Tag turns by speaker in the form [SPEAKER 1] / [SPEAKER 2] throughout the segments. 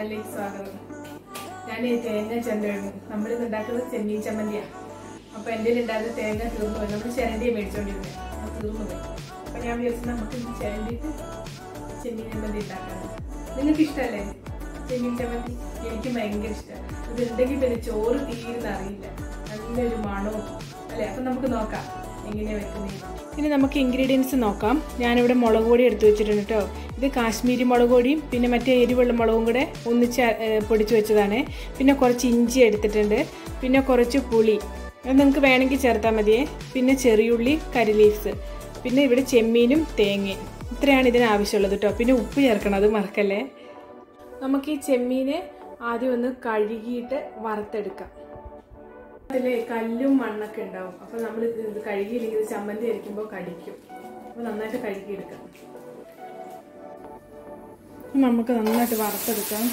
[SPEAKER 1] ചാനലിലേക്ക് സ്വാഗതം ഞാൻ ഈ തേങ്ങ ചെന്തഴുന്നു നമ്മളിത് ഉണ്ടാക്കുന്നത് ചെമ്മീൻ ചമ്മന്തിയാണ് അപ്പോൾ എൻ്റെ ഉണ്ടായിരുന്ന തേങ്ങ തീർന്നു പോയി നമ്മൾ ചിരണ്ടിയെ മേടിച്ചോണ്ടിരുന്നത് അത് തീർന്നു പോയി അപ്പോൾ ഞാൻ വിചാരിച്ചു നമുക്ക് ഇത് ചിരണ്ടിയിട്ട് ചെമ്മീൻ ചമ്മന്തി ഉണ്ടാക്കാം നിങ്ങൾക്ക് ഇഷ്ടമല്ലേ ചെമ്മീൻ ചമ്മന്തി എനിക്ക് ഭയങ്കര ഇഷ്ടമാണ് ഇത് ഉണ്ടെങ്കിൽ പിന്നെ ചോറ് തീരുന്ന അറിയില്ല നല്ലൊരു മണവും അല്ലേ അപ്പം നമുക്ക് നോക്കാം എങ്ങനെയാണ് വെക്കുന്നത് ഇനി നമുക്ക് ഇൻഗ്രീഡിയൻസ് നോക്കാം ഞാനിവിടെ മുളക് പൊടി എടുത്തു വെച്ചിട്ടുണ്ട് കേട്ടോ ഇത് കാശ്മീരി മുളക് പൊടിയും പിന്നെ മറ്റേ എരിവുള്ള മുളകും കൂടെ ഒന്നിച്ച് ഏ, പൊടിച്ച് വെച്ചതാണ് പിന്നെ കുറച്ച് ഇഞ്ചി എടുത്തിട്ടുണ്ട് പിന്നെ കുറച്ച് പുളി അത് നിങ്ങൾക്ക് വേണമെങ്കിൽ ചേർത്താൽ മതിയേ പിന്നെ ചെറിയുള്ളി കറി ലീവ്സ് പിന്നെ ഇവിടെ ചെമ്മീനും തേങ്ങയും ഇത്രയാണ് ഇതിന് ആവശ്യമുള്ളത് കേട്ടോ പിന്നെ ഉപ്പ് ചേർക്കണം അത് മറക്കല്ലേ നമുക്ക് ഈ ചെമ്മീനെ ആദ്യം ഒന്ന് കഴുകിയിട്ട് വറുത്തെടുക്കാം അതിൽ കല്ലും മണ്ണൊക്കെ ഉണ്ടാവും അപ്പോൾ നമ്മൾ ഇത് കഴുകിയില്ലെങ്കിൽ ഇത് ചമ്മന്തി അരിക്കുമ്പോൾ കടിക്കും അപ്പോൾ നന്നായിട്ട് കഴുകിയെടുക്കാം നമുക്ക് നന്നായിട്ട് വറുത്തെടുക്കാം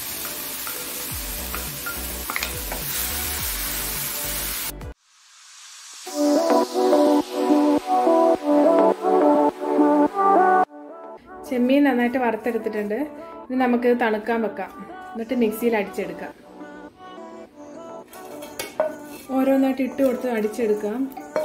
[SPEAKER 1] ചെമ്മീൻ നന്നായിട്ട് വറുത്തെടുത്തിട്ടുണ്ട് ഇനി നമുക്കിത് തണുക്കാൻ വെക്കാം എന്നിട്ട് മിക്സിയിൽ അടിച്ചെടുക്കാം ഓരോന്നായിട്ട് ഇട്ട് കൊടുത്ത് അടിച്ചെടുക്കാം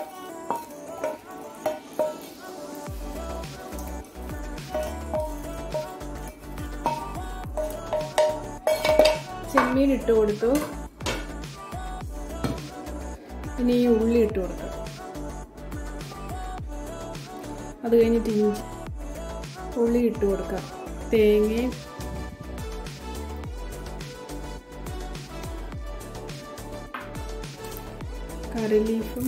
[SPEAKER 1] ചെമ്മീൻ ഇട്ട് കൊടുത്തു ഇനി ഈ ഉള്ളി ഇട്ട് കൊടുക്കാം അത് കഴിഞ്ഞിട്ട് ഇഞ്ചി ഉള്ളി ഇട്ട് കൊടുക്കാം തേങ്ങയും കറി ലീഫും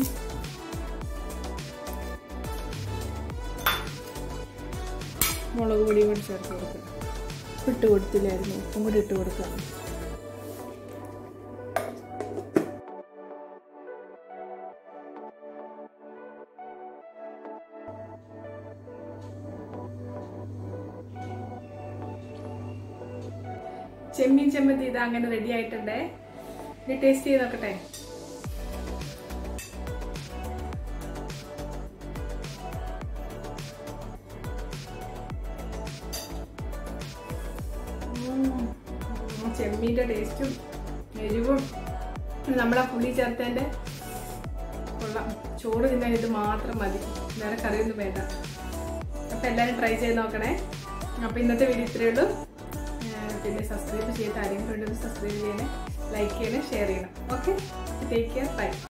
[SPEAKER 1] മുളക് പൊടിയും കൂടി ചേർത്ത് കൊടുക്കാം ഇട്ട് കൊടുത്തില്ലായിരുന്നു ഉപ്പും കൂടി ഇട്ട് കൊടുക്കാം ചെമ്മീൻ ചെമ്മന്തി ഇത് അങ്ങനെ റെഡി ആയിട്ടുണ്ടേ ഇത് ടേസ്റ്റ് ചെയ്ത് നോക്കട്ടെ ഉം. ചെമ്മീൻ്റെ ടേസ്റ്റും എരിവും നമ്മളെ പുളി ചേർത്തതിൻ്റെ കൊള്ളാം ചോറ് തിന്നാൻ ഇത് മാത്രം മതി വേറെ കറിയൊന്നും വേണ്ട അപ്പം എല്ലാവരും ട്രൈ ചെയ്ത് നോക്കണേ അപ്പം ഇന്നത്തെ വീഡിയോ ഇത്രയേ ഉള്ളൂ ഏഹ് പിന്നെ സബ്സ്ക്രൈബ് ചെയ്ത് ആരെങ്കിലും ഉണ്ടെങ്കിൽ സബ്സ്ക്രൈബ് ചെയ്യണേ ലൈക്ക് ചെയ്യണേ ഷെയർ ചെയ്യണം ഓക്കെ ടേക്ക് കെയർ ബൈ